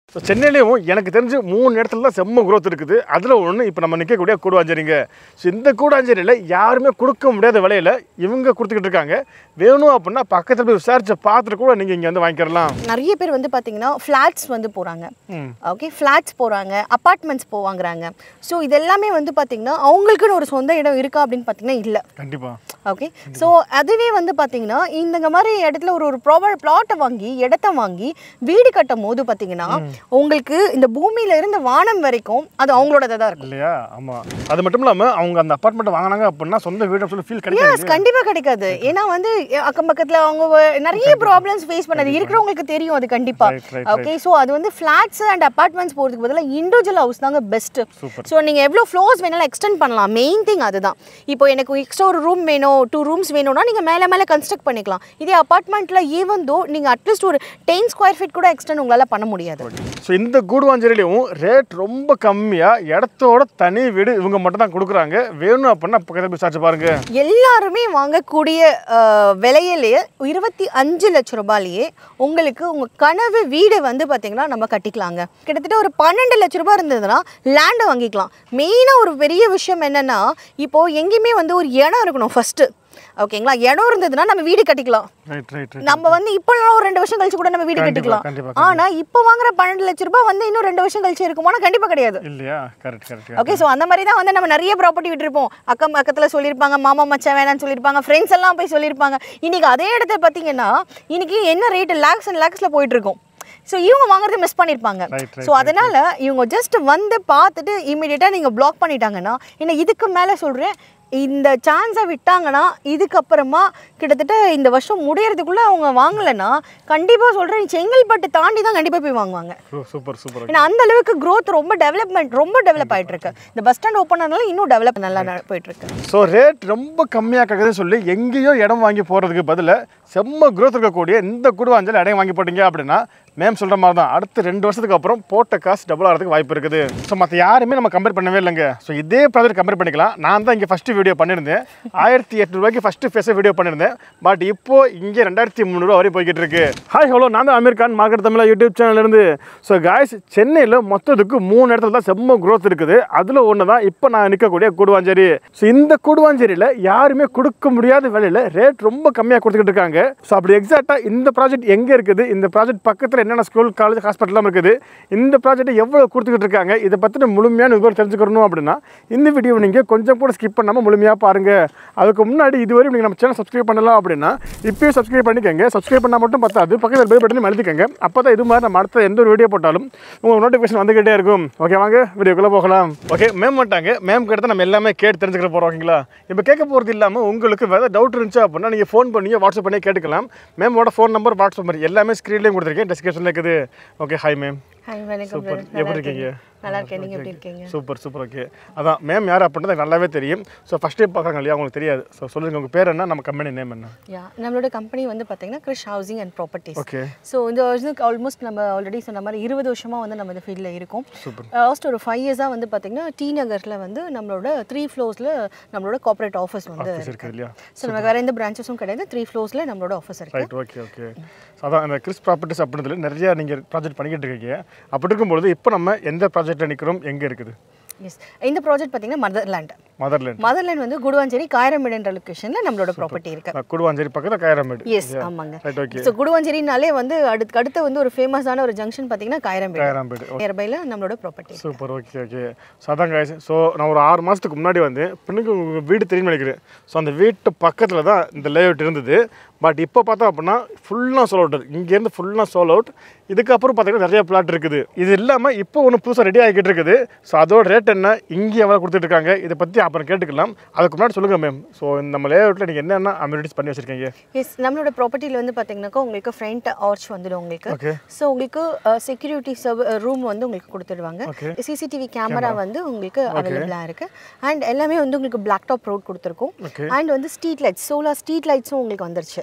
So சென்னையிலையும் எனக்கு தெரிஞ்சு மூணு இடத்துல தான் செம்ம growth இருக்குது அதில் ஒன்று இப்போ நம்ம நிற்கக்கூடிய கூடுவாஞ்சேரிங்க ஸோ இந்த கூடாஞ்சேரியில் யாருமே கொடுக்க முடியாத விலையில் இவங்க கொடுத்துக்கிட்டு இருக்காங்க வேணும் அப்படின்னா பக்கத்தில் போய் விசாரிச்சு பார்த்துட்டு கூட நீங்கள் இங்கே வந்து வாங்கிக்கிறலாம் நிறைய பேர் வந்து பார்த்தீங்கன்னா ஃப்ளாட்ஸ் வந்து போகிறாங்க ம். ஓகே ஃப்ளாட்ஸ் போகிறாங்க அப்பார்ட்மெண்ட்ஸ் போவாங்கிறாங்க ஸோ இதெல்லாமே வந்து பார்த்தீங்கன்னா அவங்களுக்குன்னு ஒரு சொந்த இடம் இருக்கா அப்படின்னு பார்த்தீங்கன்னா இல்லை கண்டிப்பாக ஓகே ஸோ அதுவே வந்து பார்த்தீங்கன்னா இந்த மாதிரி இடத்துல ஒரு ஒரு ப்ராப்பர் பிளாட்டை வாங்கி இடத்த வாங்கி வீடு கட்டும் போது பார்த்தீங்கன்னா உங்களுக்கு இந்த பூமியில இருந்து வானம் வரைக்கும் அது அவங்களோடதாக தான் இருக்கும் இல்லையா ஆமாம் அது மட்டும் இல்லாமல் அவங்க அந்த அப்பார்ட்மெண்ட் வாங்கினாங்க அப்படின்னா சொந்த வீடு சொல்லி ஃபீல் எஸ் கிடைக்காது கண்டிப்பா கிடைக்காது ஏன்னா வந்து எ- அக்கம் பக்கத்துல அவங்க வ- நிறைய ப்ராப்ளம்ஸ் ஃபேஸ் பண்ணது இருக்கிறவங்களுக்கு தெரியும் அது கண்டிப்பா Right, right, ஓகே ஸோ அது வந்து ஃபிளாட்ஸ் அண்ட் அபார்ட்மெண்ட்ஸ் போறதுக்கு பதிலாக இண்டிவிஜுவல் ஹவுஸ் தாங்க பெஸ்ட் Super. ஸோ நீங்க எவ்வளோ ஃப்ளோர்ஸ் வேணாலும் எக்ஸ்டெண்ட் பண்ணலாம் மெயின் திங் அதுதான் இப்போ எனக்கு எக்ஸ்ட்ரா ஒரு ரூம் வேணும் டூ ரூம்ஸ் வேணும்னா நீங்க மேலே மேலே கன்ஸ்ட்ரக்ட் பண்ணிக்கலாம் இதே அபார்ட்மெண்ட்ல ஈவன் தோ நீங்க அட்லீஸ்ட் ஒரு டென் ஸ்கொயர் ஃபீட் கூட எக்ஸ்டெண்ட் உங்களால பண்ண முடியாது ஸோ இந்த கூடுவாஞ்சேரியிலையும் ரேட் ரொம்ப கம்மியாக இடத்தோட தனி வீடு இவங்க மட்டும் தான் கொடுக்குறாங்க வேணும் அப்படின்னா பக்கத்தில் போய் விசாரிச்சு பாருங்க எல்லாருமே வாங்கக்கூடிய அஹ், விலையிலேயே இருபத்தி அஞ்சு லட்ச ரூபாயிலேயே உங்களுக்கு உங்க கனவு வீடு வந்து பாத்தீங்கன்னா நம்ம கட்டிக்கலாங்க கிட்டத்தட்ட ஒரு பன்னெண்டு லட்ச ரூபாய் இருந்ததுன்னா லேண்டை வாங்கிக்கலாம் மெயினாக ஒரு பெரிய விஷயம் என்னன்னா இப்போ எங்கேயுமே வந்து ஒரு இடம் இருக்கணும் ஃபர்ஸ்ட் ஓகேங்களா இடம் இருந்ததுன்னா நம்ம வீடு கட்டிக்கலாம் ரைட் ரைட் ரைட் நம்ம வந்து இப்போ ஒரு ரெண்டு வருஷம் கழிச்சு கூட நம்ம வீடு கண்டிப்பா, கட்டிக்கலாம் கண்டிப்பா, ஆனா இப்போ வாங்குற பன்னெண்டு லட்ச ரூபாய் வந்து இன்னும் ரெண்டு வருஷம் கழிச்சு இருக்குமானா கண்டிப்பா கிடையாது இல்லையா கரெக்ட் கரெக்ட் ஓகே ஸோ அந்த மாதிரி தான் வந்து நம்ம நிறைய ப்ராப்பர்ட்டி விட்டுருப்போம் அக்கம் பக்கத்தில் சொல்லியிருப்பாங்க மாமா மச்சான் வேணாம்னு சொல்லியிருப்பாங்க ஃப்ரெண்ட்ஸ் எல்லாம் போய் சொல்லியிருப்பாங்க இன்னைக்கு அதே இடத்த பார்த்தீங்கன்னா இன்னைக்கு என்ன ரேட்டு லேக்ஸ் அண்ட் லேக்ஸில் போயிட்டு இருக்கும் ஸோ இவங்க வாங்குறதை மிஸ் பண்ணியிருப்பாங்க Right, right, ஸோ அதனால இவங்க ஜஸ்ட் வந்து பார்த்துட்டு இமீடியட்டாக நீங்கள் பிளாக் பண்ணிட்டாங்கன்னா இன்னும் இதுக்கு மேலே சொல்கிறேன் இந்த சான்ஸை விட்டாங்கன்னா இதுக்கப்புறமா கிட்டத்தட்ட இந்த வருஷம் முடியறதுக்குள்ளே அவங்க வாங்கலைன்னா கண்டிப்பாக சொல்கிறேன் செங்கல்பட்டு தாண்டி தான் கண்டிப்பாக போய் வாங்குவாங்க சூப்பர் சூப்பர் ஏன்னா அந்த அளவுக்கு growth ரொம்ப டெவலப்மெண்ட் ரொம்ப டெவலப் ஆயிட்டு இருக்கு இந்த பஸ் ஸ்டாண்ட் ஓப்பன் ஆனாலும் இன்னும் டெவலப் நல்லா நட- போயிட்டு இருக்கு ஸோ ரேட் ரொம்ப கம்மியாக கேட்குதுன்னு சொல்லி எங்கேயோ இடம் வாங்கி போகிறதுக்கு பதிலாக செம்ம growth இருக்கக்கூடிய இந்த குடுவாஞ்சல் இடம் வாங்கி போட்டீங்க அப்படின்னா மேம் சொல்கிற மாதிரி தான் அடுத்த ரெண்டு வருஷத்துக்கு அப்புறம் போட்ட காசு டபுள் ஆகிறதுக்கு வாய்ப்பு இருக்குது ஸோ மற்ற யாருமே நம்ம கம்பேர் பண்ணவே இல்லைங்க ஸோ இதே ப்ராஜெக்ட் கம்பேர் பண்ணிக்கலாம் நான் தான் இங்கே ஃபஸ்ட்டு வீடியோ பண்ணியிருந்தேன் ஆயிரத்தி எட்நூறுவாய்க்கு ஃபஸ்ட்டு ஃபேஸை வீடியோ பண்ணியிருந்தேன் பட் இப்போ இங்கே ரெண்டாயிரத்தி முந்நூறுவா வரை போய்கிட்டு இருக்கு ஹாய் ஹலோ நான் தான் அமீர் கான் மார்க்கெட் தமிழா யூடியூப் சேனல்லேருந்து ஸோ காய்ஸ் சென்னையில் மொத்தத்துக்கு மூணு இடத்துல தான் செம்ம growth இருக்குது அதில் ஒன்று தான் இப்போ நான் நிற்கக்கூடிய கூடுவாஞ்சேரி ஸோ இந்த கூடுவாஞ்சேரியில் யாருமே கொடுக்க முடியாத விலையில் ரேட் ரொம்ப கம்மியாக கொடுத்துக்கிட்டு இருக்காங்க ஸோ அப்படி எக்ஸாக்டாக இந்த ப்ராஜெக்ட் எங்கே இருக்குது இந்த ப்ராஜெக்ட் பக்கத்தில் என்னென்ன ஸ்கூல் காலேஜ் ஹாஸ்பிட்டலாம் இருக்குது இந்த ப்ராஜெக்ட் எவ்வளோ கொடுத்துக்கிட்டு இருக்காங்க இதை பற்றின முழுமையான விவரம் தெரிஞ்சுக்கணும் அப்படின்னா இந்த வீடியோவை நீங்கள் கொஞ்சம் கூட ஸ்கிப் பண்ணாமல் முழுமையாக பாருங்கள் அதுக்கு முன்னாடி இதுவரை நீங்கள் நம்ம சேனல் சப்ஸ்கிரைப் பண்ணலாம் அப்படின்னா இப்போயும் சப்ஸ்கிரைப் பண்ணிக்கோங்க சப்ஸ்கிரைப் பண்ணால் மட்டும் பத்தாது பக்கத்தில் பெல் பட்டனையும் அழுத்திக்கங்க அப்போ தான் இது மாதிரி நம்ம அடுத்த எந்த ஒரு வீடியோ போட்டாலும் உங்களுக்கு நோட்டிஃபிகேஷன் வந்துகிட்டே இருக்கும் ஓகே வாங்க வீடியோக்குள்ளே போகலாம் ஓகே மேம் வந்துட்டாங்க மேம் கிட்ட நம்ம எல்லாமே கேட்டு தெரிஞ்சுக்கிற போகிறோம் ஓகேங்களா இப்போ கேட்க போகிறது இல்லாமல் உங்களுக்கு வேறு டவுட் இருந்துச்சு அப்படின்னா நீங்கள் ஃபோன் பண்ணி வாட்ஸ்அப் பண்ணி கேட்டுக்கலாம் மேமோட ஃபோன் நம்பர் வாட்ஸ்அப் நம்பர் எல்லாமே ஸ்க்ரீன்லேயும் கொடுத்துருக்கேன் டிஸ்கிரிப்ஷனில் இருக்குது ஓகே ஹாய் மேம் ஹாய் வணக்கம் சூப்பர் brother. நல்லா எப்படி இருக்கீங்க நல்லா இருக்கேன் நீங்க எப்படி இருக்கீங்க சூப்பர் சூப்பர் ஓகே அதான் மேம் யார் அப்படின்றது எனக்கு நல்லாவே தெரியும் ஸோ ஃபஸ்ட் டைம் பார்க்குறாங்க இல்லையா அவங்களுக்கு தெரியாது ஸோ சொல்லுங்கள் உங்கள் பேர் என்ன நம்ம கம்பெனி நேம் என்ன யா நம்மளோட கம்பெனி வந்து பார்த்தீங்கன்னா Krish housing and properties okay so இந்த வருஷத்துக்கு ஆல்மோஸ்ட் நம்ம ஆல்ரெடி சொன்ன மாதிரி இருபது வருஷமாக வந்து நம்ம இந்த ஃபீல்டில் இருக்கோம் சூப்பர் லாஸ்ட் ஒரு ஃபைவ் இயர்ஸாக வந்து பார்த்தீங்கன்னா டி நகரில் வந்து நம்மளோட த்ரீ ஃப்ளோர்ஸில் நம்மளோட கார்ப்பரேட் ஆஃபீஸ் வந்து ஆஃபீஸ் இருக்குது இல்லையா ஸோ நம்ம வேறு எந்த பிரான்ச்சஸும் கிடையாது த்ரீ ஃப்ளோர்ஸில் நம்மளோட ஆஃபீஸ் இருக்கு ரைட் ஓகே ஓகே அதான் இந்த கிறிஸ் ப்ராப்பர்ட்டிஸ் அப்படின்றதுல நிறைய நீங்கள் ப்ராஜெக்ட் பண்ணிக்கிட்டு இருக்கீங்க அப்படி இருக்கும்பொழுது இப்போ நம்ம எந்த ப்ராஜெக்ட்டில் நிற்கிறோம் எங்கே இருக்குது எஸ் இந்த ப்ராஜெக்ட் பார்த்தீங்கன்னா மதர்லேண்ட் மதர்லேண்ட் மதர்லேண்ட் வந்து குடுவாஞ்சேரி காயரமேடுன்ற லொக்கேஷனில் நம்மளோட ப்ராப்பர்ட்டி இருக்கு குடுவாஞ்சேரி பக்கத்தில் காயரமேடு எஸ் ஆமாங்க ரைட் ஓகே ஸோ குடுவாஞ்சேரினாலே வந்து அடுத்து அடுத்து வந்து ஒரு ஃபேமஸான ஒரு ஜங்ஷன் பார்த்தீங்கன்னா காயரம்பேடு காயரமேடு நியர்பைல நம்மளோட property super okay okay so அதான் guys ஸோ நான் ஒரு ஆறு மாதத்துக்கு முன்னாடி வந்து பெண்ணுக்கு உங்கள் வீடு தெரியும் நினைக்கிறேன் ஸோ அந்த வீட்டு பக்கத்தில் தான் இந்த லேஅவுட் இருந்தது பட் இப்போ பார்த்தா அப்படின்னா ஃபுல்லாக சோல் அவுட் இங்கேருந்து ஃபுல்லாக சோல் அவுட் இதுக்கப்புறம் பார்த்தீங்கன்னா நிறைய பிளாட் இருக்குது இது இல்லாமல் இப்போ ஒன்று புதுசாக ரெடி ஆகிக்கிட்டு இருக்குது ஸோ அதோட ரேட் என்ன இங்கே எவ்வளோ கொடுத்துட்டு இருக்காங்க இதை பற்றி அப்புறம் கேட்டுக்கலாம் அதுக்கு முன்னாடி சொல்லுங்கள் மேம் ஸோ நம்ம லேஅவுட்டில் நீங்கள் என்னென்ன அம்யூனிட்டிஸ் பண்ணி வச்சுருக்கீங்க எஸ் நம்மளோட ப்ராப்பர்ட்டியில் வந்து பார்த்தீங்கன்னாக்கா உங்களுக்கு ஃப்ரண்ட் ஆர்ச் வந்துடும் உங்களுக்கு ஓகே ஸோ உங்களுக்கு செக்யூரிட்டி சர்வ் ரூம் வந்து உங்களுக்கு கொடுத்துடுவாங்க Okay. சிசிடிவி கேமரா வந்து உங்களுக்கு அவைலபிளாக இருக்கு அண்ட் எல்லாமே வந்து உங்களுக்கு பிளாக் டாப் ரோட் கொடுத்துருக்கோம் Okay. அண்ட் வந்து ஸ்ட்ரீட் லைட்ஸ் சோலார் ஸ்ட்ரீட் லைட்ஸும் உங்களுக்கு வந்துருச்சு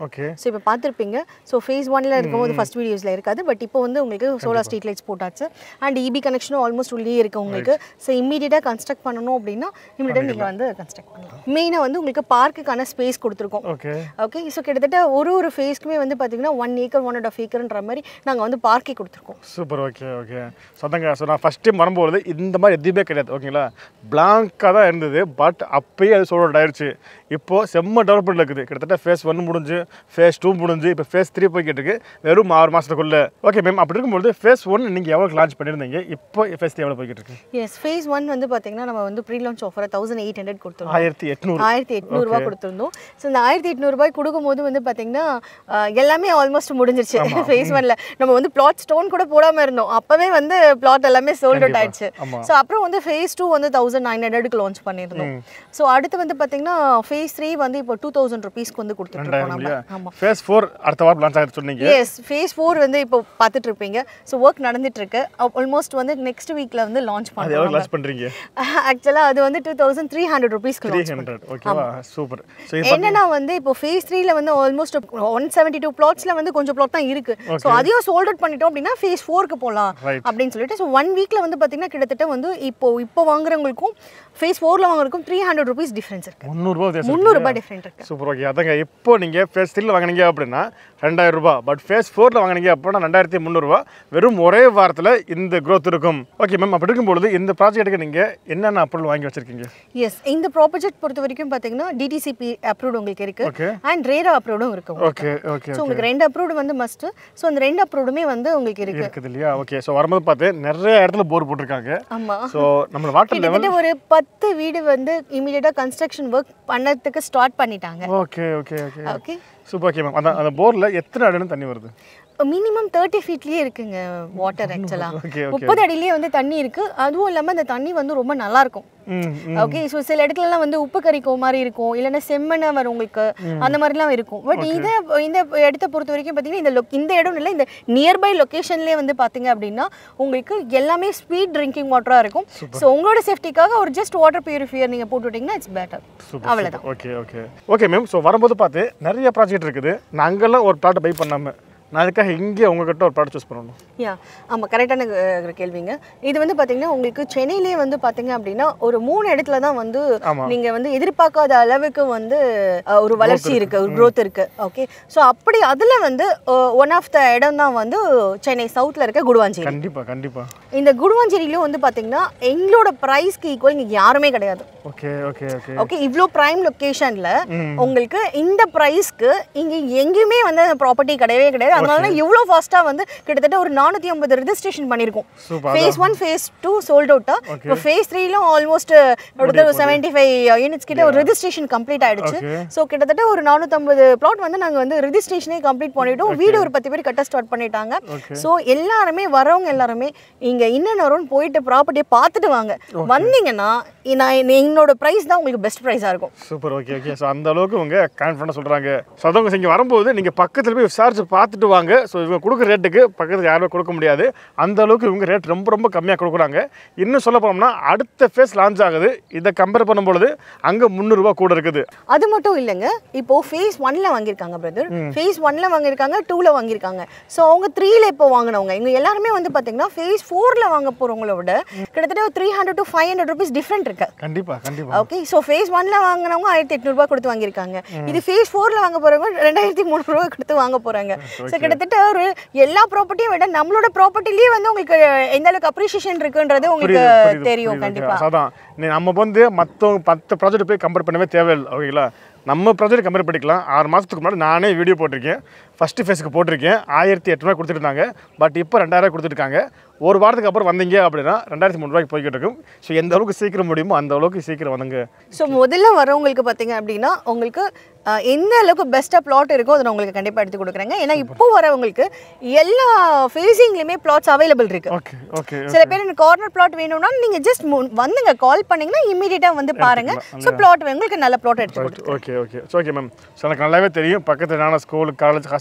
ஓகே ஸோ இப்போ பார்த்துருப்பீங்க ஸோ ஃபேஸ் ஒன்ல இருக்கும்போது ஃபர்ஸ்ட் வீடியோஸில் இருக்காது பட் இப்போ வந்து உங்களுக்கு சோலார் ஸ்ட்ரீட் லைட்ஸ் போட்டாச்சு அண்ட் இபி கனெக்ஷனும் ஆல்மோஸ்ட் உள்ளே இருக்கு உங்களுக்கு ஸோ இம்மீடியட்டாக கன்ஸ்ட்ரக்ட் பண்ணணும் அப்படின்னா இம்மீடியட்டாக நீங்கள் வந்து கன்ஸ்ட்ரக்ட் பண்ணலாம் மெயினாக வந்து உங்களுக்கு பார்க்குக்கான ஸ்பேஸ் கொடுத்துருக்கோம் ஓகே ஓகே ஸோ கிட்டத்தட்ட ஒரு ஒரு ஃபேஸ்க்குமே வந்து பார்த்தீங்கன்னா one acre one and half ஏக்கர்ன்ற மாதிரி நாங்கள் வந்து பார்க்கே கொடுத்துருக்கோம் சூப்பர் ஓகே ஓகே சொந்தங்க ஸோ நான் ஃபஸ்ட் டைம் வரும்போது இந்த மாதிரி எதுவுமே கிடையாது ஓகேங்களா பிளாங்காக தான் இருந்தது பட் அப்பயே அது சோல்ட் ஆயிடுச்சு இப்போது செம்ம டெவலப்மெண்ட் இருக்குது கிட்டத்தட்ட ஃபேஸ் ஒன் முடிஞ்சு ஃபேஸ் டூ முடிஞ்சு இப்போ ஃபேஸ் த்ரீ போய்கிட்டு இருக்கு வெறும் ஆறு மாதத்துக்குள்ள ஓகே மேம் அப்படி இருக்கும்போது ஃபேஸ் ஒன் நீங்கள் எவ்வளோ லான்ச் பண்ணியிருந்தீங்க இப்போ ஃபேஸ் த்ரீ எவ்வளோ போய்கிட்டு இருக்கு எஸ் ஃபேஸ் ஒன் வந்து பார்த்தீங்கன்னா நம்ம வந்து pre launch offer thousand eight hundred கொடுத்துருவோம் ஆயிரத்தி எட்நூறு ஆயிரத்தி எட்நூறுபா கொடுத்துருந்தோம் ஸோ இந்த ஆயிரத்தி எட்நூறுபாய் கொடுக்கும்போது வந்து பார்த்தீங்கன்னா ஆஹ், எல்லாமே ஆல்மோஸ்ட் முடிஞ்சிருச்சு ஃபேஸ் ஒன்ல நம்ம வந்து பிளாட் ஸ்டோன் கூட போடாமல் இருந்தோம் அப்போவே வந்து பிளாட் எல்லாமே சோல்ட் அவுட் ஆயிடுச்சு ஆமா. ஸோ அப்புறம் வந்து ஃபேஸ் டூ வந்து தௌசண்ட் நைன் ஹண்ட்ரடுக்கு லான்ச் பண்ணியிருந்தோம் ஸோ அடுத்து வந்து பார்த்தீங்கன்னா ஃபேஸ் த்ரீ வந்து இப்போ டூ தௌசண்ட் ருபீஸ்க்கு வந்து கொடுத்துருக்கோம் ரெண்டாயிரம் நம்ம இல்லையா ஆமாம் ஃபேஸ் ஃபோர் அடுத்த வாரம் லான்ச் ஆகுது சொன்னீங்க எஸ் ஃபேஸ் ஃபோர் வந்து இப்போ பார்த்துட்டு இருப்பீங்க ஸோ ஒர்க் நடந்துட்டு இருக்கு ஆல்மோஸ்ட் வந்து நெக்ஸ்ட் வீக்ல வந்து லான்ச் அது எவ்வளோ பண்ணுறோம் லான்ச் பண்ணுறீங்க ஆக்சுவலாக அது வந்து டூ தௌசண்ட் த்ரீ ஹண்ட்ரட் ருபீஸ்க்கு த்ரீ லான்ச் ஹண்ட்ரட் ஓகேவா சூப்பர் ஸோ இப்போ என்னன்னா வந்து இப்போ ஃபேஸ் த்ரீல வந்து ஆல்மோஸ்ட் ஒன் செவன்டி டூ பிளாட்ஸ்ல வந்து கொஞ்சம் பிளாட் தான் இருக்கு ஸோ அதையும் சோல்ட் அவுட் பண்ணிட்டோம் அப்படின்னா ஃபேஸ் ஃபோருக்கு போகலாம் Right. அப்படின்னு சொல்லிட்டு ஸோ ஒன் வீக்ல வந்து பார்த்தீங்கன்னா கிட்டத்தட்ட வந்து இப்போ இப்போ வாங்குறவங்களுக்கும் ஃபேஸ் ஃபோர்ல வாங்குறதுக்கும் த்ரீ ஹண்ட்ரட் ருபீஸ் டிஃபரன்ஸ் இருக்கு முந்நூறுரூவா வித்தியாசம் முந்நூறுபா டிஃப்ரெண்ட் இருக்கு சூப்பர் ஓகே அதாங்க இப்போ நீங்கள் ஃபேஸ் த்ரீல வாங்குனீங்க அப்படின்னா ரெண்டாயிரம் ரூபாய் பட் ஃபேஸ் ஃபோரில் வாங்குனீங்க அப்படின்னா ரெண்டாயிரத்தி முந்நூறுரூவா வெறும் ஒரே வாரத்தில் இந்த growth இருக்கும் ஓகே மேம் அப்படி இருக்கும்பொழுது இந்த ப்ராஜெக்ட்டுக்கு நீங்கள் என்னென்ன அப்ரூவல் வாங்கி வச்சிருக்கீங்க எஸ் இந்த ப்ராஜெக்ட் பொறுத்த வரைக்கும் பார்த்தீங்கன்னா டிடிசிபி அப்ரூவ்டு உங்களுக்கு இருக்கு ஓகே அண்ட் ரேரா அப்ரூவ்டும் இருக்கு உங்களுக்கு. ஓகே ஓகே ஸோ உங்களுக்கு ரெண்டு அப்ரூவ்டு வந்து மஸ்ட் ஸோ அந்த ரெண்டு அப்ரூவ்டுமே வந்து உங்களுக்கு இருக்கு இருக்குது இல்லையா ஓகே ஸோ வரும்போது பார்த்து நிறைய இடத்துல போர் போட்டிருக்காங்க ஆமா ஸோ நம்ம வாட்டர் லெவல் கிட்டத்தட்ட ஒரு பத்து வீடு வந்து இமீடியட்டா கன்ஸ்ட்ரக்ஷன் ஒர்க் பண்ணதுக்கு ஸ்டார்ட் பண்ணிட்டாங்க okay okay okay okay super okay ma'am அந்த அந்த போரில் எத்தனை அடின்னு தண்ணி வருது மினிமம் தேர்ட்டி ஃபீட்லயே இருக்குங்க வாட்டர் ஆக்சுவலா ஓகே ஓகே முப்பது அடியிலேயே வந்து தண்ணி இருக்கு அதுவும் இல்லாம அந்த தண்ணி வந்து ரொம்ப நல்லா இருக்கும் ம் ம் ஓகே ஸோ சில இடத்துலலாம் வந்து உப்பு கறிக்கும் மாதிரி இருக்கும் இல்லைன்னா செம்மண்ணா வரும் உங்களுக்கு அந்த மாதிரிலாம் இருக்கும் பட் இதை இந்த இடத்த பொறுத்த வரைக்கும் பார்த்தீங்கன்னா இந்த loc- இந்த இடம் இல்லை இந்த நியர்பை லொக்கேஷன்லேயே வந்து பார்த்தீங்க அப்படின்னா உங்களுக்கு எல்லாமே ஸ்வீட் ட்ரிங்கிங் வாட்டராக இருக்கும் ஸோ உங்களோட சேஃப்டிக்காக ஒரு ஜஸ்ட் வாட்டர் பியூரிஃபையர் நீங்கள் போட்டு விட்டிங்கன்னா இட்ஸ் பெட்டர் சூப்பர் அவ்வளவுதான். Okay okay okay ma'am so வரும்போது பார்த்து நிறைய ப்ராஜெக்ட் இருக்குது நான் அங்கெல்லாம் ஒரு ப்ளாட்டை பை பண்ணாமல் நான் அதுக்காக இங்கே உங்ககிட்ட ஒரு ப்ளாட் சூஸ் பண்ணணும் யா ஆமாம் கரெக்டான அஹ், கேள்விங்க இது வந்து பார்த்தீங்கன்னா உங்களுக்கு சென்னையிலேயே வந்து பார்த்தீங்க அப்படின்னா ஒரு மூணு இடத்துல தான் வந்து ஆமா. நீங்கள் வந்து எதிர்பார்க்காத அளவுக்கு வந்து அஹ், ஒரு வளர்ச்சி இருக்கு ஒரு growth இருக்கு ஓகே ஸோ அப்படி அதில் வந்து ஒன் ஆஃப் த இடம் தான் வந்து சென்னை சவுத்தில் இருக்க குடுவாஞ்சேரி கண்டிப்பாக கண்டிப்பாக இந்த குடுவாஞ்சேரியிலும் வந்து பார்த்தீங்கன்னா எங்களோட ப்ரைஸ்க்கு ஈக்குவல் இங்கே யாருமே கிடையாது ஓகே ஓகே ஓகே ஓகே இவ்வளோ ப்ரைம் லொக்கேஷனில் உங்களுக்கு இந்த ப்ரைஸ்க்கு இங்கே எங்கேயுமே வந்து ப்ராப்பர்ட்டி கிடையவே கிடையாது அதனால தான் இவ்வளோ ஃபாஸ்ட்டாக வந்து கிட்டத்தட்ட ஒரு நானூற்றி ஐம்பது ரெஜிஸ்ட்ரேஷன் பண்ணியிருக்கோம் super phase one phase two sold அவுட்டா இப்போ ஃபேஸ் த்ரீலும் ஆல்மோஸ்ட் கிட்டத்தட்ட ஒரு செவன்ட்டி ஃபைவ் யூனிட்ஸ் கிட்ட ஒரு ரெஜிஸ்ட்ரேஷன் கம்ப்ளீட் ஆயிடுச்சு Okay. ஸோ கிட்டத்தட்ட ஒரு நானூற்றம்பது பிளாட் வந்து நாங்கள் வந்து ரெஜிஸ்ட்ரேஷனே கம்ப்ளீட் பண்ணிட்டோம் வீடு ஒரு பத்து பேர் கட்ட ஸ்டார்ட் பண்ணிட்டாங்க ஸோ எல்லாருமே வரவங்க எல்லாருமே இங்கே இன்னும் போயிட்டு ப்ராப்பர்ட்டியை பார்த்துட்டு வாங்க வந்தீங்கன்னா நான் என்னோட ப்ரைஸ் தான் உங்களுக்கு பெஸ்ட் ப்ரைஸாக இருக்கும் சூப்பர் ஓகே ஓகே ஸோ அந்த அளவுக்கு இவங்க கான்ஃபிடண்டாக சொல்கிறாங்க ஸோ அதவங்க இங்கே வரும்போது நீங்கள் பக்கத்தில் போய் விசாரிச்சு பார்த்துட்டு வாங்க ஸோ இவங்க கொடுக்குற ரேட்டுக்கு பக்கத்தில் யாருமே கொடுக்க முடியாது அந்த அளவுக்கு இவங்க ரேட் ரொம்ப ரொம்ப கம்மியாக கொடுக்குறாங்க இன்னும் சொல்ல போனோம்னா அடுத்த ஃபேஸ் லான்ச் ஆகுது இதை கம்பேர் பண்ணும்பொழுது அங்கே முந்நூறுரூவா கூட இருக்குது அது மட்டும் இல்லைங்க இப்போ ஃபேஸ் ஒன்ல வாங்கியிருக்காங்க பிரதர் ஃபேஸ் ஒன்ல வாங்கியிருக்காங்க டூல வாங்கியிருக்காங்க ஸோ அவங்க த்ரீல இப்போ வாங்கினவங்க இவங்க எல்லாருமே வந்து பார்த்தீங்கன்னா ஃபேஸ் ஃபோர்ல வாங்க போறவங்கள விட கிட்டத்தட்ட three hundred to five hundred rupees different இருக்கு கண்டிப்பாக கண்டிப்பாக ஓகே ஸோ ஃபேஸ் ஒன்ல வாங்கினவங்க ஆயிரத்தி எட்நூறுபா கொடுத்து வாங்கியிருக்காங்க இது ஃபேஸ் ஃபோர்ல வாங்க போறவங்க ரெண்டாயிரத்தி முந்நூறுபா கொடுத்து வாங்க போறாங்க ஸோ கிட்டத்தட்ட ஒரு எல்லா ப்ராப்பர்ட்டியும் விட நம்மளோட ப்ராப்பர்ட்டிலேயே வந்து உங்களுக்கு எந்த அளவுக்கு அப்ரிஷியேஷன் இருக்குன்றது உங்களுக்கு புரியுது, புரியுது, தெரியும் புரியுது. கண்டிப்பா அதான் நீ நம்ம வந்து மற்றவங்க பத்து ப்ராஜெக்ட் போய் கம்பேர் பண்ணவே தேவையில்லை ஓகேங்களா நம்ம ப்ராஜெக்ட் கம்பேர் பண்ணிக்கலாம் ஆறு மாதத்துக்கு முன்னாடி நானே வீடியோ போட்டிருக்கேன் ஃபஸ்ட்டு ஃபேஸுக்கு போட்டிருக்கேன் ஆயிரத்தி எட்நூறுவா கொடுத்துருந்தாங்க பட் இப்போ ரெண்டாயிரம் கொடுத்துருக்காங்க ஒரு வாரத்துக்கு அப்புறம் வந்தீங்க அப்படின்னா ரெண்டாயிரத்தி முந்நூறுவாய்க்கு போய்கிட்டு இருக்கும் ஸோ எந்த அளவுக்கு சீக்கிரம் முடியுமோ அந்த அளவுக்கு சீக்கிரம் வந்துங்க ஸோ முதல்ல வரவங்களுக்கு பார்த்தீங்க அப்படின்னா உங்களுக்கு அஹ், எந்த அளவுக்கு பெஸ்ட்டாக பிளாட் இருக்கோ அதை நான் உங்களுக்கு கண்டிப்பாக எடுத்து கொடுக்குறேங்க ஏன்னா இப்போ வரவங்களுக்கு எல்லா ஃபேஸிங்லேயுமே பிளாட்ஸ் அவைலபிள் இருக்கு ஓகே ஓகே சில பேர் எனக்கு கார்னர் பிளாட் வேணும்னா நீங்கள் ஜஸ்ட் வந்துங்க கால் பண்ணீங்கன்னா இமீடியட்டாக வந்து பாருங்க ஸோ பிளாட் உங்களுக்கு நல்ல பிளாட் எடுத்து கொடுத்து okay okay so okay ma'am so எனக்கு நல்லாவே தெரியும் பக்கத்தில் நான் ஸ்கூல் காலேஜ் ஹாஸ்பிட்டல்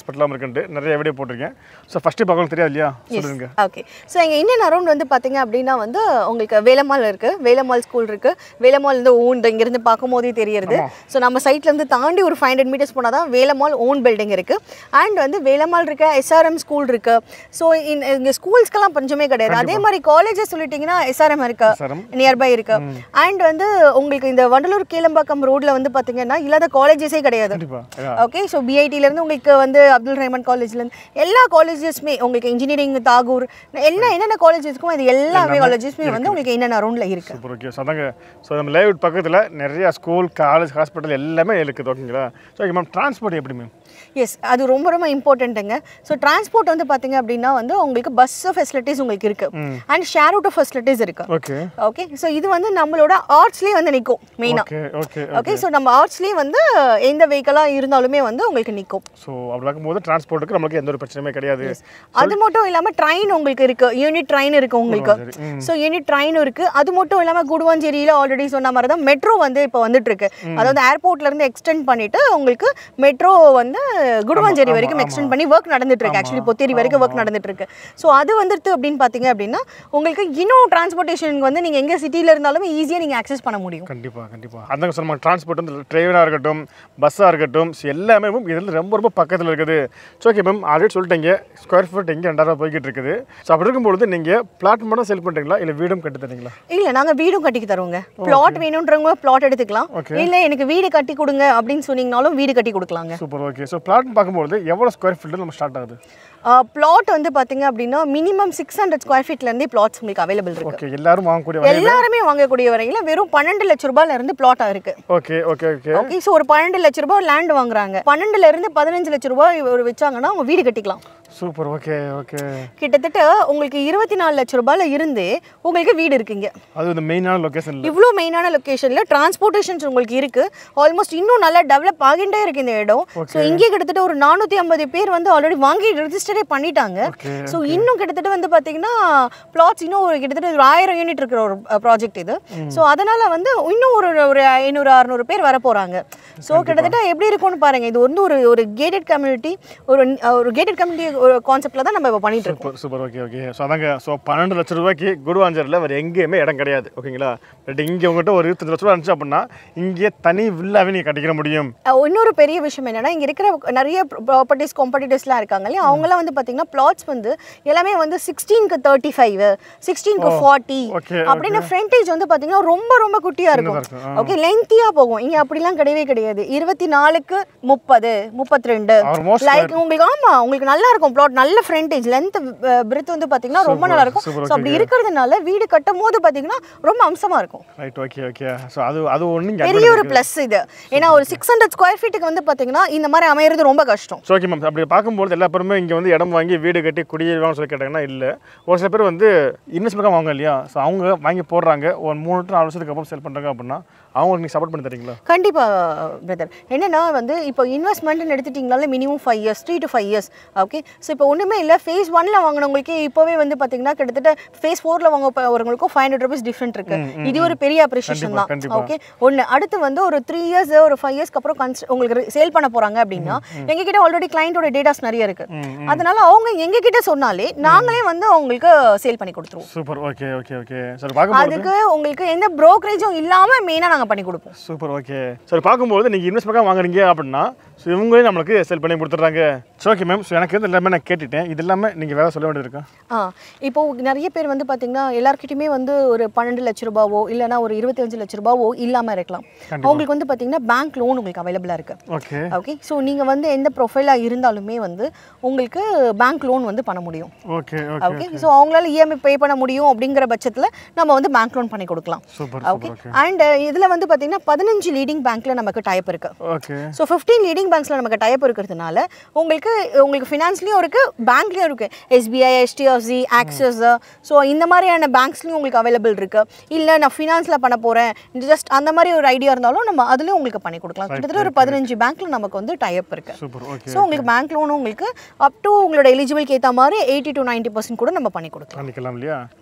ஹாஸ்பிட்டலாம் இருக்குன்ட்டு நிறைய வீடியோ போட்டிருக்கேன் ஸோ ஃபஸ்ட்டு பார்க்கலாம் தெரியாது இல்லையா சொல்லுங்க ஓகே ஸோ எங்கள் இன்னும் அரௌண்ட் வந்து பார்த்தீங்க அப்படின்னா வந்து உங்களுக்கு வேலம்மாள் இருக்குது வேலம்மாள் ஸ்கூல் இருக்குது வேலம்மாள் வந்து ஓன் இங்கேருந்து பார்க்கும் போதே தெரியறது ஸோ நம்ம சைட்லேருந்து தாண்டி ஒரு ஃபைவ் ஹண்ட்ரட் மீட்டர்ஸ் போனால் தான் வேலம்மாள் ஓன் பில்டிங் இருக்குது அண்ட் வந்து வேலம்மாள் இருக்க எஸ்ஆர்எம் ஸ்கூல் இருக்குது ஸோ இங்கே ஸ்கூல்ஸ்க்கெல்லாம் பஞ்சமே கிடையாது அதே மாதிரி காலேஜஸ் சொல்லிட்டிங்கன்னா எஸ்ஆர்எம் இருக்கு SRM. நியர்பை இருக்கு அண்ட் வந்து உங்களுக்கு இந்த வண்டலூர் கீழம்பாக்கம் ரோட்ல வந்து பார்த்தீங்கன்னா இல்லாத காலேஜஸே கிடையாது கண்டிப்பாக ஓகே ஸோ இருந்து உங்களுக்கு வந்து அப்துல் ரஹ்மான் காலேஜ்லேருந்து எல்லா காலேஜஸ்மே உங்களுக்கு இன்ஜினியரிங் தாகூர் எல்லா என்னென்ன காலேஜ் இருக்குமோ அது எல்லாமே காலேஜஸ்மே வந்து உங்களுக்கு என்னென்ன அரௌண்டில் இருக்கு சூப்பர் ஓகே ஸோ அதாங்க ஸோ நம்ம லேஅவுட் பக்கத்தில் நிறைய ஸ்கூல் காலேஜ் ஹாஸ்பிட்டல் எல்லாமே இருக்குது ஓகேங்களா ஸோ ஓகே மேம் டிரான்ஸ்போர்ட் எப்படி மேம் எஸ் அது ரொம்ப ரொம்ப இம்பார்ட்டண்ட்டுங்க ஸோ டிரான்ஸ்போர்ட் வந்து பார்த்தீங்க அப்படின்னா வந்து உங்களுக்கு பஸ் ஃபெசிலிட்டிஸ் உங்களுக்கு இருக்கு அண்ட் ஷேர் அவுட் ஃபெசிலிட்டிஸ் இருக்கு ஓகே ஓகே ஸோ இது வந்து நம்மளோட ஆர்ட்ஸ்லேயே வந்து நிற்கும் மெயினாக ஓகே ஓகே ஓகே ஸோ நம்ம ஆர்ட்ஸ்லேயே வந்து எந்த வெஹிக்கலாக இருந்தாலுமே வந்து உங்களுக்கு நிற்கும் ஸோ அப்படி பார்க்கும்போது டிரான்ஸ்போர்ட்டுக்கு நம்மளுக்கு எந்த ஒரு பிரச்சனையுமே கிடையாது அது மட்டும் இல்லாம ட்ரெயின் உங்களுக்கு இருக்கு யூனிட் ட்ரெயின் இருக்கு உங்களுக்கு சரி ம் ஸோ யூனிட் ட்ரெயின் இருக்கு அது மட்டும் இல்லாம குடுவாஞ்சேரியில ஆல்ரெடி சொன்ன மாதிரி தான் மெட்ரோ வந்து இப்போ வந்துட்டு இருக்கு அதாவது ஏர்போர்ட்ல இருந்து எக்ஸ்டெண்ட் பண்ணிட்டு உங்களுக்கு மெட்ரோ வந்து குடுவாஞ்சேரி வரைக்கும் எக்ஸ்டெண்ட் பண்ணி ஒர்க் நடந்துட்டு இருக்கு ஆக்சுவலி பொத்தேரி வரைக்கும் ஒர்க் நடந்துட்டு இருக்கு ஸோ அது வந்துட்டு அப்படின்னு பாத்தீங்க அப்படின்னா உங்களுக்கு இன்னும் டிரான்ஸ்போர்ட்டேஷனுக்கு வந்து நீங்க எங்க சிட்டில இருந்தாலும் ஈஸியா நீங்க அக்சஸ் பண்ண முடியும் கண்டிப்பாக கண்டிப்பாக அதாங்க சொன்ன டிரான்ஸ்போர்ட் வந்து ட்ரெயினாக இருக்கட்டும் பஸ்ஸாக இருக்கட்டும் so எல்லாமே இதில் ரொம்ப ரொம்ப பக்கத்தில் இருக்குது ஸோ ஓகே மேம் ஆல்ரெடி சொல்லிட்டீங்க ஸ்கொயர் ஃபீட் இங்கே ரெண்டாயிரம் போய்கிட்டு இருக்குது ஸோ அப்படி இருக்கும்பொழுது நீங்கள் பிளாட் மட்டும் செல் பண்ணுறீங்களா இல்லை வீடும் கட்டி தரீங்களா இல்ல நாங்க வீடும் கட்டி தருவோங்க பிளாட் வேணுன்றவங்க பிளாட் எடுத்துக்கலாம் Okay. இல்ல எனக்கு வீடு கட்டி கொடுங்க அப்படின்னு சொன்னீங்கனாலும் வீடு கட்டி கொடுக்கலாங்க சூப்பர் ஓகே ஸோ பிளாட்னு பார்க்கும்போது எவ்வளோ ஸ்கொயர் ஃபீட்டில் நம்ம ஸ்டார்ட் ஆகுது பிளாட் வந்து பாத்தீங்க அப்படின்னா மினிமம் சிக்ஸ் ஹண்ட்ரட் ஸ்கொயர் ஃபீட்ல இருந்தே பிளாட்ஸ் உங்களுக்கு அவைலபிள் இருக்கு ஓகே எல்லாரும் வாங்கக்கூடிய வகையில் எல்லாருமே வாங்கக்கூடிய வரையில வெறும் பன்னெண்டு லட்ச ரூபாயில இருந்து பிளாட்டா இருக்கு okay okay okay okay so ஒரு பன்னெண்டு லட்ச ரூபாய் லேண்ட் வாங்குறாங்க பன்னெண்டுல இருந்து பதினஞ்சு லட்ச ரூபாய் ஒரு வச்சாங்கன்னா அவங்க வீடு கட்டிக்கலாம் சூப்பர் ஓகே ஓகே கிட்டத்தட்ட உங்களுக்கு இருபத்தி நாலு லட்ச ரூபாயில இருந்து உங்களுக்கு வீடு இருக்குங்க அது இந்த மெயினான லொக்கேஷனில் இவ்வளோ மெயினான லொக்கேஷன்ல டிரான்ஸ்போர்ட்டேஷன்ஸ் உங்களுக்கு இருக்கு ஆல்மோஸ்ட் இன்னும் நல்லா டெவலப் ஆகிட்டே இருக்கு இந்த இடம் ஸோ இங்கே கிட்டத்தட்ட ஒரு நானூற்றி ஐம்பது பேர் வந்து ஆல்ரெடி வாங்கி ரெஜிஸ்டரே பண்ணிட்டாங்க ஓகே ஸோ இன்னும் கிட்டத்தட்ட வந்து பார்த்தீங்கன்னா பிளாட்ஸ் இன்னும் ஒரு கிட்டத்தட்ட ஒரு ஆயிரம் யூனிட் இருக்கிற ஒரு ப்ராஜெக்ட் இது ஸோ அதனால வந்து இன்னும் ஒரு ஒரு ஐநூறு அறுநூறு பேர் வர போகிறாங்க ஸோ கிட்டத்தட்ட எப்படி இருக்கும்னு பாருங்க இது வந்து ஒரு ஒரு கேட்டட் கம்யூனிட்டி ஒரு ஒரு கேட்டட் கம்யூனிட்டி ஒரு கான்செப்டில் தான் நம்ம இப்போ பண்ணிட்டு இருக்கோம் super super okay okay so அதாங்க ஸோ பன்னெண்டு லட்ச ரூபாய்க்கு குருவாஞ்சரில் வேறு எங்கேயுமே இடம் கிடையாது ஓகேங்களா பட் இங்கே உங்கள்கிட்ட ஒரு இருபத்தஞ்சு லட்ச ரூபா இருந்துச்சு அப்படின்னா இங்கே தனி வில்லாவே நீங்கள் கட்டிக்கிற முடியும் அஹ் இன்னொரு பெரிய விஷயம் என்னன்னா இங்க இருக்கிற நிறைய ப்ராப்பர்ட்டிஸ் காம்படிட்டர்ஸ்லாம் இருக்காங்க இல்லையா அவங்களாம் வந்து பாத்தீங்கன்னா பிளாட்ஸ் வந்து எல்லாமே வந்து சிக்ஸ்டீனுக்கு தேர்ட்டி ஃபைவ் சிக்ஸ்டீனுக்கு ஃபார்ட்டி okay, அப்படின்னு ஃப்ரண்டேஜ் வந்து பாத்தீங்கன்னா ரொம்ப ரொம்ப குட்டியா இருக்கும் இருக்கும், ஓகே லென்த்தியா போகும் இங்க அப்படிலாம் கிடையவே கிடையாது இருபத்தி நாலுக்கு முப்பது முப்பத்தி ரெண்டு ஆல்மோஸ்ட் லைக் உங்களுக்கு ஆமா உங்களுக்கு நல்லா இருக்கும் பிளாட் நல்ல ஃப்ரண்டேஜ் லென்த் பிரெத் வந்து பாத்தீங்கன்னா ரொம்ப நல்லா இருக்கும் super, ஸோ அப்படி இருக்கிறதுனால வீடு கட்டும் போது பாத்தீங்கன்னா ரொம்ப அம்சமா இருக்கும் ரைட் ஓகே ஓகே ஸோ அது அது ஒன்று இங்கே பெரிய ஒரு ப்ளஸ் இது ஏன்னா ஒரு சிக்ஸ் ஹண்ட்ரட் ஸ்கொயர் ஃபீட்டுக்கு வந்து பாத்தீங்கன்னா இந்த மாதிரி அமையிறது ரொம்ப கஷ்டம் ஸோ ஓகே மேம் அப்படி பார்க்கும்போது எல்லா பேருமே இங்கே வந்து இடம் வாங்கி வீடு கட்டி குடியேறுவாங்கன்னு சொல்லி கேட்டாங்கன்னா இல்லை ஒரு சில பேர் வந்து இன்வெஸ்ட்மெண்ட்டாக வாங்க இல்லையா ஸோ அவங்க வாங்கி போடுறாங்க ஒரு மூணு to நாலு வருஷத்துக்கு அப்புறம் செல் பண்ணுறாங்க அப்படின்னா அவங்களுக்கு நீங்கள் சப்போர்ட் பண்ணி தரீங்களா கண்டிப்பா பிரதர் என்னன்னா வந்து இப்போ இன்வெஸ்ட்மெண்ட்னு எடுத்துட்டிங்கனாலே minimum five years three to five years okay so இப்போ ஒன்றுமே இல்லை ஃபேஸ் ஒன்ல வாங்கினவங்களுக்கே இப்போவே வந்து பார்த்தீங்கன்னா கிட்டத்தட்ட ஃபேஸ் ஃபோரில் வாங்க போகிறவங்களுக்கும் ஃபைவ் ஹண்ட்ரட் ருபீஸ் டிஃப்ரெண்ட் இருக்கு இது ஒரு பெரிய அப்ரிஷியேஷன் கண்டிப்பா, தான் கண்டிப்பா. ஓகே ஒன்று அடுத்து வந்து ஒரு த்ரீ இயர்ஸ் ஒரு ஃபைவ் இயர்ஸ்க்கு அப்புறம் கன்ஸ் உங்களுக்கு சேல் பண்ண போறாங்க அப்படின்னா எங்ககிட்ட ஆல்ரெடி கிளைண்டோட டேட்டாஸ் நிறைய இருக்கு அதனால அவங்க எங்ககிட்ட சொன்னாலே நாங்களே வந்து அவங்களுக்கு சேல் பண்ணி கொடுத்துருவோம் சூப்பர் ஓகே ஓகே ஓகே சரி பார்க்கும்போது அதுக்கு உங்களுக்கு எந்த ப்ரோக்கரேஜும் இல்லாம மெயினாக நாங்கள் பண்ணி கொடுப்போம் சூப்பர் ஓகே சரி பார்க்கும்போது நீங்கள் இன்வெஸ்ட்மெண்ட்டாக வாங்குறீங்க அப்படின்னா ஸோ இவங்களே நம்மளுக்கு செல் பண்ணி கொடுத்துட்றாங்க ஸோ ஓகே மேம் ஸோ எனக்கு வந்து எல்லாமே நான் கேட்டுட்டேன் இது எல்லாமே நீங்கள் வேறு சொல்ல வேண்டியது இருக்கா ஆ இப்போ நிறைய பேர் வந்து பார்த்தீங்கன்னா எல்லாருக்கிட்டையுமே வந்து ஒரு பன்னெண்டு லட்ச ரூபாவோ இல்லைனா ஒரு இருபத்தஞ்சு லட்ச ரூபாவோ இல்லாமல் இருக்கலாம் அவங்களுக்கு வந்து பார்த்தீங்கன்னா பேங்க் லோன் உங்களுக்கு அவைலபிளாக இருக்கு ஓகே ஓகே ஸோ நீங்கள் வந்து எந்த ப்ரொஃபைலாக இருந்தாலுமே வந்து உங்களுக்கு பேங்க் லோன் வந்து பண்ண முடியும் ஓகே ஓகே ஓகே ஸோ அவங்களால இஎம்ஐ பே பண்ண முடியும் அப்படிங்கிற பட்சத்தில் நம்ம வந்து பேங்க் லோன் பண்ணி கொடுக்கலாம் super okay super okay and இதில் வந்து பார்த்தீங்கன்னா பதினஞ்சு லீடிங் பேங்க்கில் நமக்கு டைப் இருக்கு ஓகே ஸோ ஃபிஃப்டீன் லீடிங் பேங்க்ஸில் நமக்கு டைப் இருக்கிறதுனால உங்களுக்கு உங்களுக்கு ஃபினான்ஸ்லேயும் இருக்குது பேங்க்லேயும் இருக்குது எஸ்பிஐ HDFC ஆக்சிஸ் ஸோ இந்த மாதிரியான பேங்க்ஸ்லையும் உங்களுக்கு அவைலபிள் இருக்குது இல்லை நான் ஃபினான்ஸில் பண்ண போகிறேன் ஜஸ்ட் அந்த மாதிரி ஒரு ஐடியா இருந்தாலும் நம்ம அதுலேயும் உங்களுக்கு பண்ணி கொடுக்கலாம் கிட்டத்தட்ட ஒரு பதினஞ்சு பேங்க்கில் நமக்கு வந்து டைப் இருக்குது சூப்பர் ஓகே ஸோ உங்களுக்கு பேங்க் லோனும் உங்களுக்கு அப் டு உங்களோட எலிஜிபிள்க்கு ஏற்ற மாதிரி எயிட்டி டு நைன்ட்டி பர்சன்ட் கூட நம்ம பண்ணி கொடுக்கலாம் பண்ணிக்கலாம் இல்லையா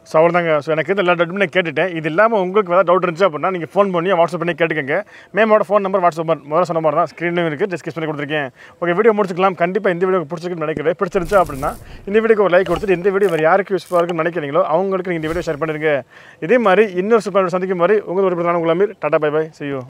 ஸோ அவ்வளோதாங்க ஸோ எனக்கு எல்லா டவுட்டுமே நான் கேட்டுட்டேன் இது இல்லாமல் உங்களுக்கு ஏதாவது டவுட் இருந்துச்சு அப்படின்னா நீங்கள் ஃபோன் பண்ணி வாட்ஸ்அப் பண்ணி கேட்டுக்கங்க மேமோட ஃபோன் நம்பர் வாட்ஸ்அப் நம்பர் முதல்ல சொன்ன மாதிரி தான் ஸ்க்ரீனும் இருக்குது டிஸ்கஸ் பண்ணி கொடுத்துருக்கேன் ஓகே வீடியோ முடிச்சுக்கலாம் கண்டிப்பாக இந்த வீடியோ பிடிச்சிருக்குன்னு நினைக்கிறேன் பிடிச்சிருந்துச்சு அப்படின்னா இந்த வீடியோக்கு ஒரு லைக் கொடுத்துட்டு இந்த வீடியோ வேறு யாருக்கு யூஸ்ஃபுல்லாக இருக்குன்னு நினைக்கிறீங்களோ அவங்களுக்கு நீங்கள் இந்த வீடியோ ஷேர் பண்ணிருங்க இதே மாதிரி இன்னொரு சூப்பர் சந்திக்கும் மாதிரி உங்களுக்கு ஒரு உங்களை tata bye bye see you